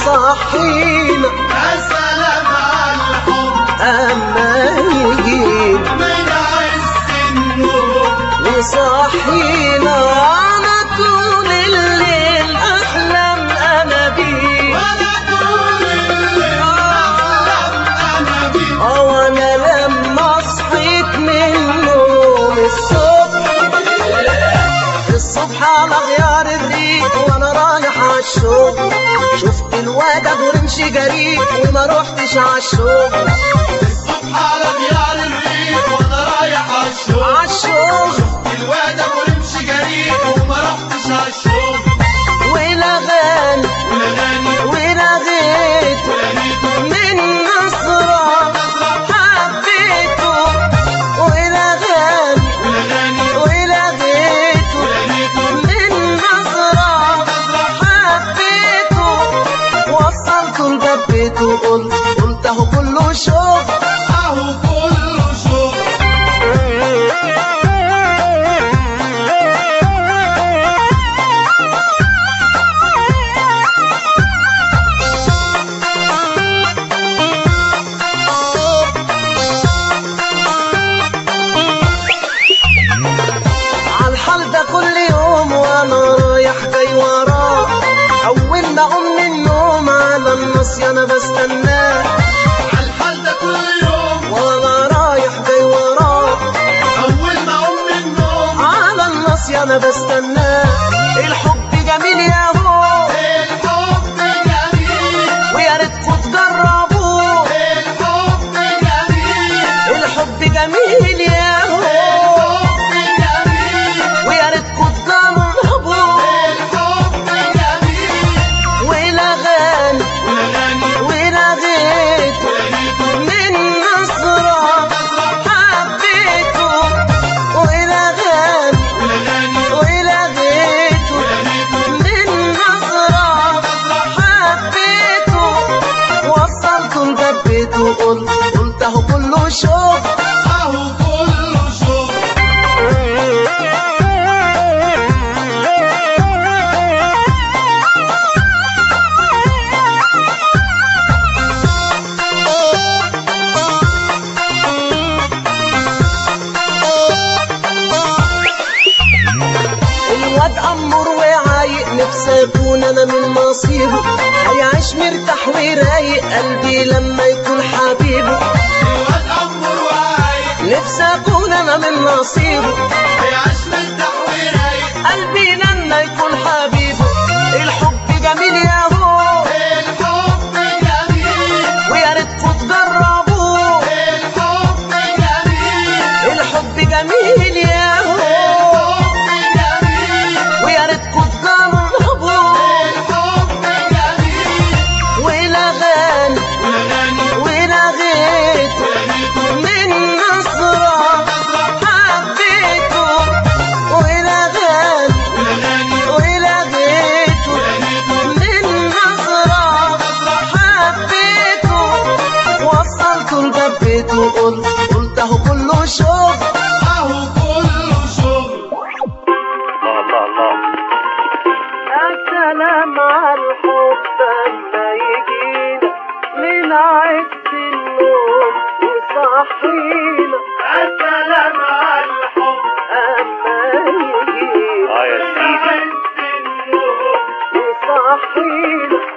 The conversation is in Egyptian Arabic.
يصحينا يا سلام على الحب أما يجينا من عز النور يصحينا أنا طول الليل أحلم أنا بيه وانا طول الليل احلم انا بيك أو أنا لما صحيت من النوم الصبح الصبح على غيار الريق وأنا رايح عالشغل شفت الواد أبو رمش جريء وما روحتش عالشغل الصبح على غيار الريق وانا رايح عالشغل عالشغل الواد ابو رمش جريء وما رحتش عالشغل ولغاني والاغاني ولغيته ولقيته من نصرة حبيته ولغاني والاغاني ولغيته ولقيته من نظرة حبيته وصلته لباب بيته قلت قلت اهو كله شغل اهو كله شغل عالحال ده كل يوم وانا رايح جاي وراه اول ما اقوم من النوم على النص انا بستناه عالحال ده كل يوم وانا رايح جاي وراه اول ما اقوم من النوم على النص انا بستناه الحب جميل يا هو الحب جميل ويا ريتكوا تجربوه الحب جميل الحب جميل يا هو الحب جميل ويا ريتكوا تجربوه الحب جميل ولغاني والاغاني ولغيته ولقيته من نصرة حبيته ولغاني والاغاني ولغيته ولقيته من نظرة حبيته وصلته لباب بيته قلت قلت اهو كله شغل اهو كله شغل الواد أمور وعايق نفسي أكون أنا من نصيبه هيعيش مرتاح ورايق قلبي لما يكون حبيبه الواد امر وعايق نفسي أكون أنا من نصيبه هيعيش مرتاح ورايق قلبي لما يكون حبيبه الحب جميل يا هو الحب جميل ويا ريتكوا تجربوه الحب جميل الحب جميل يا هو الحب جميل ويا ريتكوا تجربوه الحب جميل ولغاني والاغاني ولغيته ولقيته من نصرة حبيته ولغاني والاغاني ولغيته ولقيته من نظرة حبيته وصلته لباب بيته قلت قلت اهو كله شغل اهو كله شغل الله الله يا سلام على الحب اما يجينا من عز النوم يصحينا يا سلام على الحب اما يجينا اه يا سيدي عز النور يصحينا